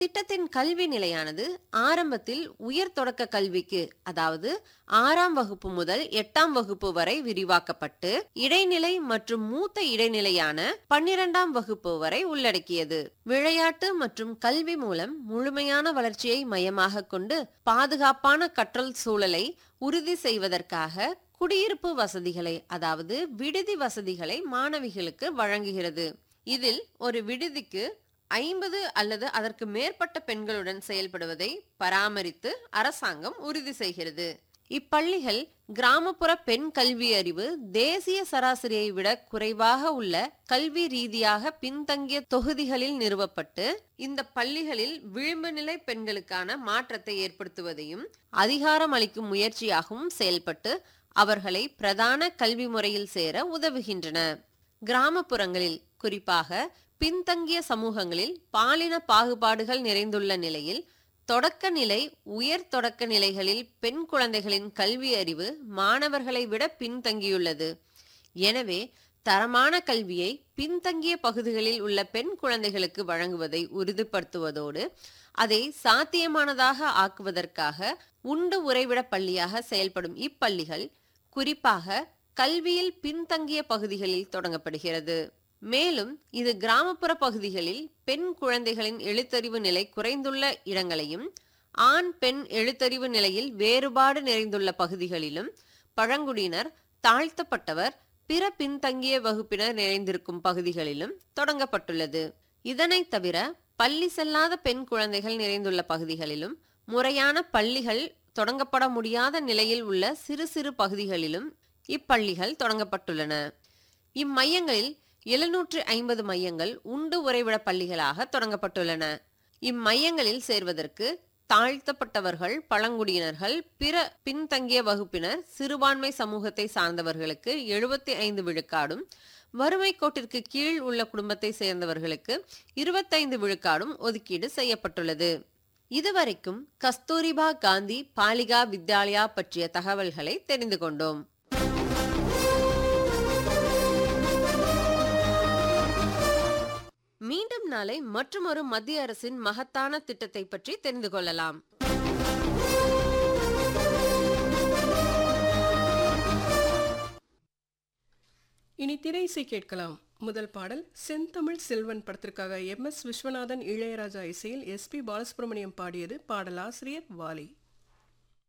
திட்டத்தின் கல்வி நிலையானது ஆரம்பத்தில் உயர் தொடக்க கல்விக்கு அதாவது ஆறாம் வகுப்பு முதல் எட்டாம் வகுப்பு வரை விரிவாக்கப்பட்டு இடைநிலை மற்றும் மூத்த இடைநிலையான பன்னிரெண்டாம் வகுப்பு வரை உள்ளடக்கியது விளையாட்டு மற்றும் கல்வி மூலம் முழுமையான வளர்ச்சியை மையமாக கொண்டு பாதுகாப்பான கற்றல் சூழலை உறுதி செய்வதற்காக குடியிருப்பு வசதிகளை அதாவது விடுதி வசதிகளை மாணவிகளுக்கு வழங்குகிறது இதில் ஒரு விடுதிக்கு ஐம்பது அல்லது அதற்கு மேற்பட்ட பெண்களுடன் செயல்படுவதை பராமரித்து அரசாங்கம் உறுதி செய்கிறது இப்பள்ளிகள் கிராமப்புற பெண் கல்வி அறிவு தேசிய சராசரியை விட குறைவாக உள்ள கல்வி ரீதியாக பின்தங்கிய தொகுதிகளில் நிறுவப்பட்டு இந்த பள்ளிகளில் விளிம்பு நிலை பெண்களுக்கான மாற்றத்தை ஏற்படுத்துவதையும் அதிகாரம் அளிக்கும் முயற்சியாகவும் செயல்பட்டு அவர்களை பிரதான கல்வி முறையில் சேர உதவுகின்றன கிராமப்புறங்களில் குறிப்பாக பின்தங்கிய சமூகங்களில் பாலின பாகுபாடுகள் நிறைந்துள்ள நிலையில் தொடக்க நிலை உயர் தொடக்க நிலைகளில் பெண் குழந்தைகளின் கல்வி அறிவு மாணவர்களை விட பின்தங்கியுள்ளது எனவே தரமான கல்வியை பின்தங்கிய பகுதிகளில் உள்ள பெண் குழந்தைகளுக்கு வழங்குவதை உறுதிப்படுத்துவதோடு அதை சாத்தியமானதாக ஆக்குவதற்காக உண்டு உறைவிட பள்ளியாக செயல்படும் இப்பள்ளிகள் குறிப்பாக கல்வியில் பின்தங்கிய பகுதிகளில் தொடங்கப்படுகிறது மேலும் இது கிராமப்புற பகுதிகளில் பெண் குழந்தைகளின் எழுத்தறிவு நிலை குறைந்துள்ள இடங்களையும் ஆண் பெண் எழுத்தறிவு நிலையில் வேறுபாடு நிறைந்துள்ள பகுதிகளிலும் பழங்குடியினர் தாழ்த்தப்பட்டவர் பிற பின்தங்கிய வகுப்பினர் நிறைந்திருக்கும் பகுதிகளிலும் தொடங்கப்பட்டுள்ளது இதனைத் தவிர பள்ளி செல்லாத பெண் குழந்தைகள் நிறைந்துள்ள பகுதிகளிலும் முறையான பள்ளிகள் தொடங்கப்பட முடியாத நிலையில் உள்ள சிறு சிறு பகுதிகளிலும் இப்பள்ளிகள் தொடங்கப்பட்டுள்ளன இம்மையங்களில் எழுநூற்று ஐம்பது மையங்கள் உண்டு உறைவிட பள்ளிகளாக தொடங்கப்பட்டுள்ளன இம்மையங்களில் சேர்வதற்கு தாழ்த்தப்பட்டவர்கள் பழங்குடியினர்கள் பிற பின்தங்கிய வகுப்பினர் சிறுபான்மை சமூகத்தை சார்ந்தவர்களுக்கு எழுபத்தி ஐந்து விழுக்காடும் வறுமை கோட்டிற்கு கீழ் உள்ள குடும்பத்தை சேர்ந்தவர்களுக்கு இருபத்தைந்து விழுக்காடும் ஒதுக்கீடு செய்யப்பட்டுள்ளது இதுவரைக்கும் கஸ்தூரிபா காந்தி பாலிகா வித்யாலயா பற்றிய தகவல்களை தெரிந்து கொண்டோம் மீண்டும் நாளை மற்றொரு மத்திய அரசின் மகத்தான திட்டத்தை பற்றி தெரிந்து கொள்ளலாம் இனி திரைசை கேட்கலாம் முதல் பாடல் செந்தமிழ் செல்வன் படத்திற்காக எம் எஸ் விஸ்வநாதன் இளையராஜா இசையில் எஸ் பி பாலசுப்ரமணியம் பாடியது பாடலாசிரியர் வாலி